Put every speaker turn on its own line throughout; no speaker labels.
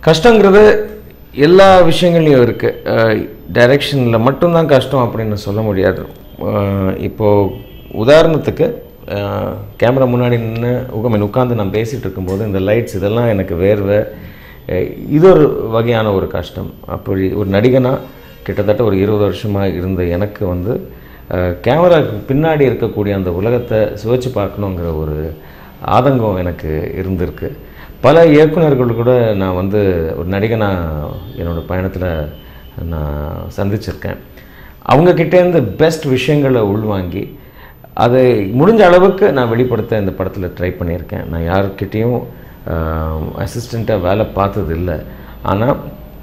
கஷ்டங்கிறது எல்லா விஷயங்கள்லையும் இருக்குது டைரெக்ஷனில் மட்டும்தான் கஷ்டம் அப்படின்னு சொல்ல முடியாது அஹ் இப்போ உதாரணத்துக்கு கேமரா முன்னாடி நின்று உகமன் உட்காந்து நான் பேசிகிட்டு இருக்கும்போது இந்த லைட்ஸ் இதெல்லாம் எனக்கு வேர்வை அஹ் இது ஒரு வகையான ஒரு கஷ்டம் அப்படி ஒரு நடிகனாக கிட்டத்தட்ட ஒரு இருபது வருஷமாக இருந்த எனக்கு வந்து கேமராக்கு பின்னாடி இருக்கக்கூடிய அந்த உலகத்தை சுவைச்சு பார்க்கணுங்கிற ஒரு ஆதங்கம் எனக்கு இருந்திருக்கு பல இயக்குனர்கள் கூட நான் வந்து ஒரு நடிகனாக என்னோடய பயணத்தில் நான் சந்திச்சிருக்கேன் அவங்கக்கிட்டேருந்து பெஸ்ட் விஷயங்களை உள்வாங்கி அதை முடிஞ்ச அளவுக்கு நான் வெளிப்படுத்த இந்த படத்தில் ட்ரை பண்ணியிருக்கேன் நான் யாருக்கிட்டேயும் அசிஸ்டண்ட்டாக வேலை பார்த்தது இல்லை ஆனால்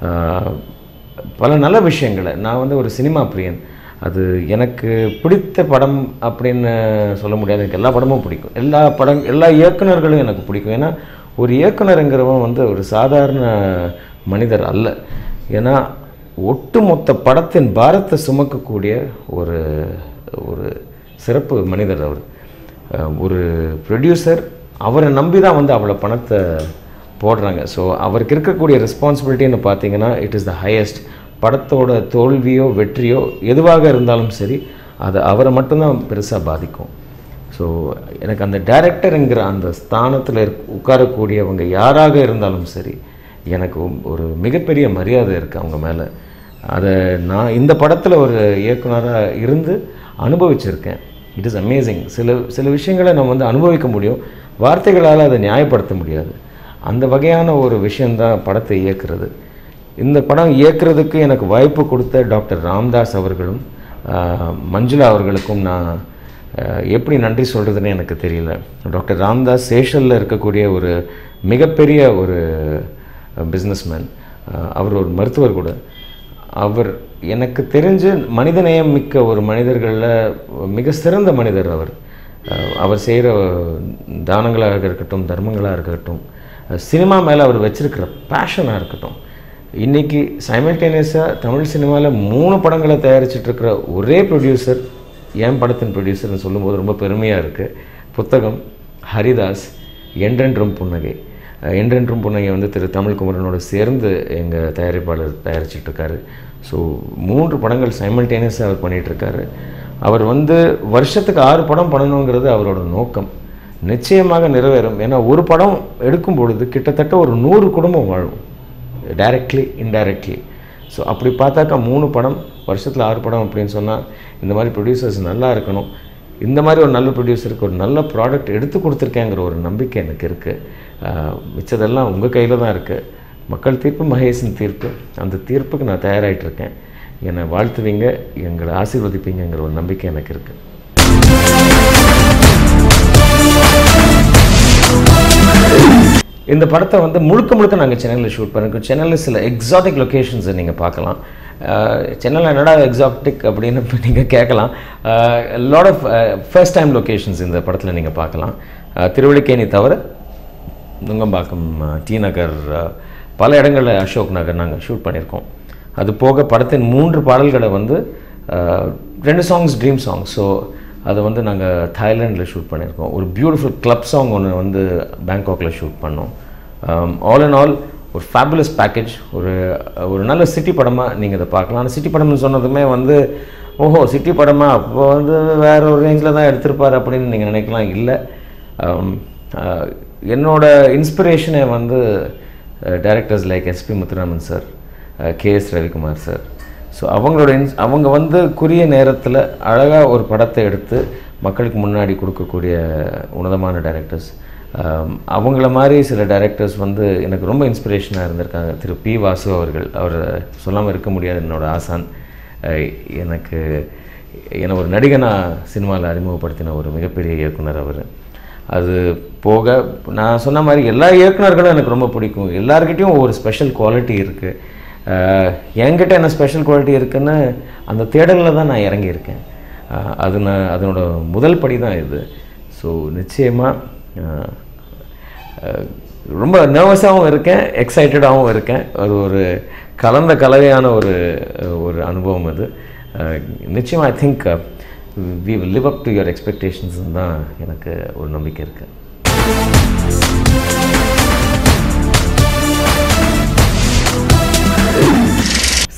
பல நல்ல விஷயங்களை நான் வந்து ஒரு சினிமா பிரியன் அது எனக்கு பிடித்த படம் அப்படின்னு சொல்ல முடியாது எனக்கு எல்லா படமும் பிடிக்கும் எல்லா படம் எல்லா இயக்குனர்களும் எனக்கு பிடிக்கும் ஏன்னா ஒரு இயக்குனருங்கிறவன் வந்து ஒரு சாதாரண மனிதர் அல்ல ஏன்னா ஒட்டுமொத்த படத்தின் பாரத்தை சுமக்கக்கூடிய ஒரு ஒரு சிறப்பு மனிதர் அவர் அஹ் ஒரு ப்ரொடியூசர் அவரை நம்பி தான் வந்து அவ்வளோ பணத்தை போடுறாங்க ஸோ அவருக்கு இருக்கக்கூடிய ரெஸ்பான்சிபிலிட்டின்னு பார்த்தீங்கன்னா இட் இஸ் த ஹையஸ்ட் படத்தோட தோல்வியோ வெற்றியோ எதுவாக இருந்தாலும் சரி அது அவரை மட்டும்தான் பெருசாக பாதிக்கும் ஸோ எனக்கு அந்த டைரக்டருங்கிற அந்த ஸ்தானத்தில் உட்காரக்கூடியவங்க யாராக இருந்தாலும் சரி எனக்கு ஒரு மிகப்பெரிய மரியாதை இருக்குது அவங்க மேலே அதை நான் இந்த படத்தில் ஒரு இயக்குனராக இருந்து அனுபவிச்சிருக்கேன் இட் இஸ் அமேசிங் சில சில விஷயங்களை நம்ம வந்து அனுபவிக்க முடியும் வார்த்தைகளால் அதை நியாயப்படுத்த முடியாது அந்த வகையான ஒரு விஷயந்தான் படத்தை இயக்குறது இந்த படம் இயக்குறதுக்கு எனக்கு வாய்ப்பு கொடுத்த டாக்டர் ராம்தாஸ் அவர்களும் ஆஹ், மஞ்சுளா அவர்களுக்கும் நான் ஆஹ், எப்படி நன்றி சொல்கிறதுன்னு எனக்கு தெரியல டாக்டர் ராம்தாஸ் சேஷலில் இருக்கக்கூடிய ஒரு மிகப்பெரிய ஒரு பிஸ்னஸ்மேன் அவர் ஒரு மருத்துவர் கூட அவர் எனக்கு தெரிஞ்சு மனிதநேயம் மிக்க ஒரு மனிதர்களில் மிக சிறந்த மனிதர் அவர் அஹ் அவர் செய்கிற தானங்களாக இருக்கட்டும் தர்மங்களாக இருக்கட்டும் அஹ் சினிமா மேலே அவர் வச்சிருக்கிற பேஷனாக இருக்கட்டும் இன்றைக்கி சைமல்டேனியஸாக தமிழ் சினிமாவில் மூணு படங்களை தயாரிச்சிட்டு இருக்கிற ஒரே ப்ரொடியூசர் என் படத்தின் ப்ரொடியூசர்னு சொல்லும்போது ரொம்ப பெருமையாக இருக்குது புத்தகம் ஹரிதாஸ் என்றென்றும் புன்னகை அஹ் என்றென்றும் புன்னகை வந்து திரு தமிழ்குமரனோட சேர்ந்து எங்கள் தயாரிப்பாளர் தயாரிச்சிட்டு இருக்காரு ஸோ மூன்று படங்கள் சைமல்டேனியஸாக அவர் பண்ணிட்டு இருக்காரு அவர் வந்து வருஷத்துக்கு ஆறு படம் பண்ணணுங்கிறது அவரோட நோக்கம் நிச்சயமாக நிறைவேறும் ஏன்னா ஒரு படம் எடுக்கும் பொழுது கிட்டத்தட்ட ஒரு நூறு குடும்பம் வாழும் டைரக்ட்லி இன்டைரக்ட்லி ஸோ அப்படி பார்த்தாக்கா மூணு படம் வருஷத்தில் ஆறு படம் அப்படின்னு சொன்னால் இந்த மாதிரி ப்ரொடியூசர்ஸ் நல்லா இருக்கணும் இந்த மாதிரி ஒரு நல்ல ப்ரொடியூசருக்கு ஒரு நல்ல ப்ராடக்ட் எடுத்து கொடுத்துருக்கேங்கிற ஒரு நம்பிக்கை எனக்கு இருக்குது மிச்சதெல்லாம் உங்கள் கையில் தான் இருக்குது மக்கள் தீர்ப்பு மகேசன் தீர்ப்பு அந்த தீர்ப்புக்கு நான் தயாராகிட்டு இருக்கேன் என்னை வாழ்த்துவீங்க எங்களை ஆசீர்வதிப்பீங்கங்கிற ஒரு நம்பிக்கை எனக்கு இருக்குது இந்த படத்தை வந்து முழுக்க முழுக்க நாங்கள் சென்னையில் ஷூட் பண்ணிருக்கோம் சென்னையில் சில எக்ஸாட்டிக் லொக்கேஷன்ஸை நீங்கள் பார்க்கலாம் சென்னையில் என்னடா எக்ஸாட்டிக் அப்படின்னு இப்போ நீங்கள் கேட்கலாம் lot of first time locations இந்த படத்தில் நீங்கள் பார்க்கலாம் அஹ், திருவல்லிக்கேணி தவிர நுங்கம்பாக்கம் அஹ், டி நகர் அஹ், பல இடங்களில் அசோக் நகர் நாங்கள் ஷூட் பண்ணியிருக்கோம் அது போக படத்தின் மூன்று பாடல்களை வந்து அஹ், ரெண்டு சாங்ஸ் ட்ரீம் சாங் ஸோ அதை வந்து நாங்கள் தாய்லாண்டில் ஷூட் பண்ணியிருக்கோம் ஒரு பியூட்டிஃபுல் கிளப் சாங் ஒன்று வந்து பேங்காக்கில் ஷூட் பண்ணோம் ஆல் அண்ட் ஆல் ஒரு ஃபேபுலஸ் பேக்கேஜ் ஒரு ஒரு நல்ல சிட்டி படமாக நீங்கள் இதை பார்க்கலாம் ஆனால் சிட்டி படம்னு சொன்னதுமே வந்து ஓஹோ சிட்டி படமா அப்போ வந்து வேற ஒரு ரேஞ்சில் தான் எடுத்திருப்பார் அப்படின்னு நீங்கள் நினைக்கலாம் இல்லை ஆம், ஆஹ், என்னோட இன்ஸ்பிரேஷனே வந்து directors like SP Muthuraman sir K S Ravikumar sir so அவங்களோட இன்ஸ் அவங்க வந்து குறிய நேரத்தில் அழகாக ஒரு படத்தை எடுத்து மக்களுக்கு முன்னாடி கொடுக்கக்கூடிய உன்னதமான டைரக்டர்ஸ் அவங்கள மாதிரி சில டைரக்டர்ஸ் வந்து எனக்கு ரொம்ப இன்ஸ்பிரேஷனாக இருந்திருக்காங்க திரு பி வாசு அவர்கள் அவர் சொல்லாமல் இருக்க முடியாது என்னோட ஆசான் அஹ், எனக்கு என்னை ஒரு நடிகனாக சினிமாவில் அறிமுகப்படுத்தின ஒரு மிகப்பெரிய இயக்குனர் அவர் அது போக நான் சொன்ன மாதிரி எல்லா இயக்குனர்களும் எனக்கு ரொம்ப பிடிக்கும் எல்லாருக்கிட்டையும் ஒவ்வொரு ஸ்பெஷல் குவாலிட்டி இருக்குது என்கிட்ட என்ன ஸ்பெஷல் குவாலிட்டி இருக்குன்னு அந்த தேடலில் தான் நான் இறங்கியிருக்கேன் அஹ் அது நான் அதனோட முதல் படி தான் இது ஸோ நிச்சயமாக ரொம்ப நர்வஸாகவும் இருக்கேன் எக்ஸைட்டடாகவும் இருக்கேன் அது ஒரு கலந்த கலவையான ஒரு ஒரு அனுபவம் அது நிச்சயமாக I think we will live up to your expectations தான் எனக்கு ஒரு நம்பிக்கை இருக்குது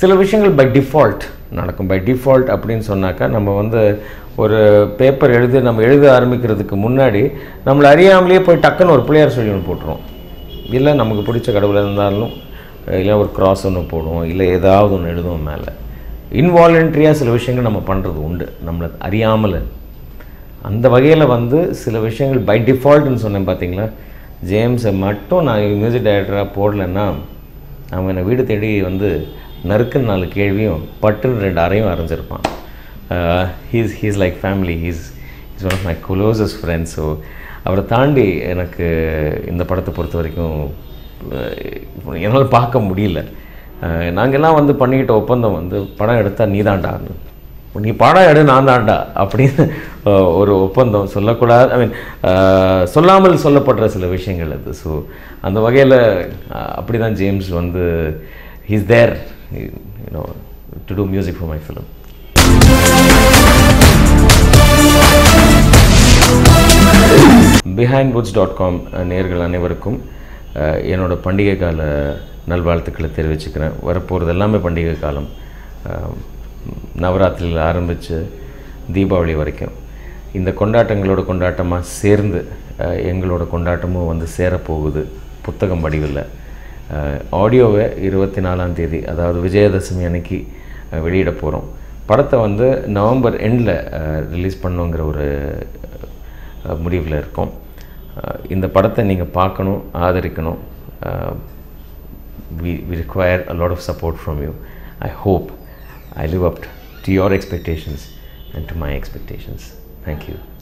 சில விஷயங்கள் பை டிஃபால்ட் நடக்கும் பை டிஃபால்ட் அப்படின்னு சொன்னாக்கா நம்ம வந்து ஒரு பேப்பர் எழுதி நம்ம எழுத ஆரம்பிக்கிறதுக்கு முன்னாடி நம்மளை அறியாமலேயே போய் டக்குன்னு ஒரு பிள்ளையார் சொல்லி ஒன்று போட்டுருவோம் இல்லை நமக்கு பிடிச்ச கடவுள் இருந்தாலும் இல்லை ஒரு கிராஸ் ஒன்று போடுவோம் இல்லை ஏதாவது ஒன்று எழுதுவோம் மேலே இன்வாலண்ட்ரியாக சில விஷயங்கள் நம்ம பண்ணுறது உண்டு நம்மளை அறியாமல் அந்த வகையில் வந்து சில விஷயங்கள் பை டிஃபால்ட்னு சொன்னேன் பார்த்தீங்களா ஜேம்ஸை மட்டும் நான் மியூசிக் டைரக்டராக போடலைன்னா அவன் என்னை வீடு தேடி வந்து நறுக்குன்னு நாலு கேள்வியும் பட்டுன்னு ரெண்டு அறையும் அரைஞ்சிருப்பான் he's he's like family he's is one of my closest friends so அவரை தாண்டி எனக்கு இந்த படத்தை பொறுத்த வரைக்கும் அஹ், என்னால் பார்க்க முடியல அஹ், நாங்கெல்லாம் வந்து பண்ணிக்கிட்ட ஒப்பந்தம் வந்து படம் எடுத்தால் நீதாண்டான்னு நீ படம் எடு நான் தான்டா அப்படின்னு அஹ், ஒரு ஒப்பந்தம் சொல்லக்கூடாது ஐ மீன் சொல்லாமல் சொல்லப்படுற சில விஷயங்கள் அது ஸோ அந்த வகையில் அப்படி தான் ஜேம்ஸ் வந்து he's there you know to do music for my film Behindwoods dot com நேர்கள் அனைவருக்கும் அஹ், என்னோட பண்டிகை கால நல்வாழ்த்துக்களை தெரிவிச்சுக்கிறேன் வரப்போகிறது எல்லாமே பண்டிகை காலம் அஹ், நவராத்திரியில் ஆரம்பித்து தீபாவளி வரைக்கும் இந்த கொண்டாட்டங்களோட கொண்டாட்டமாக சேர்ந்து அஹ், எங்களோட கொண்டாட்டமும் வந்து சேரப்போகுது புத்தகம் வடிவில் ஆடியோவை இருபத்தி நாலாம் தேதி அதாவது விஜயதசமி அன்னைக்கு அஹ், வெளியிட போகிறோம் படத்தை வந்து நவம்பர் எண்டில் ரிலீஸ் பண்ணுங்கிற ஒரு முடிவில் இருக்கோம் அஹ் இந்த படத்தை நீங்கள் பார்க்கணும் ஆதரிக்கணும் we, we require a lot of support from you. I hope I live up to your expectations and to my expectations. Thank you.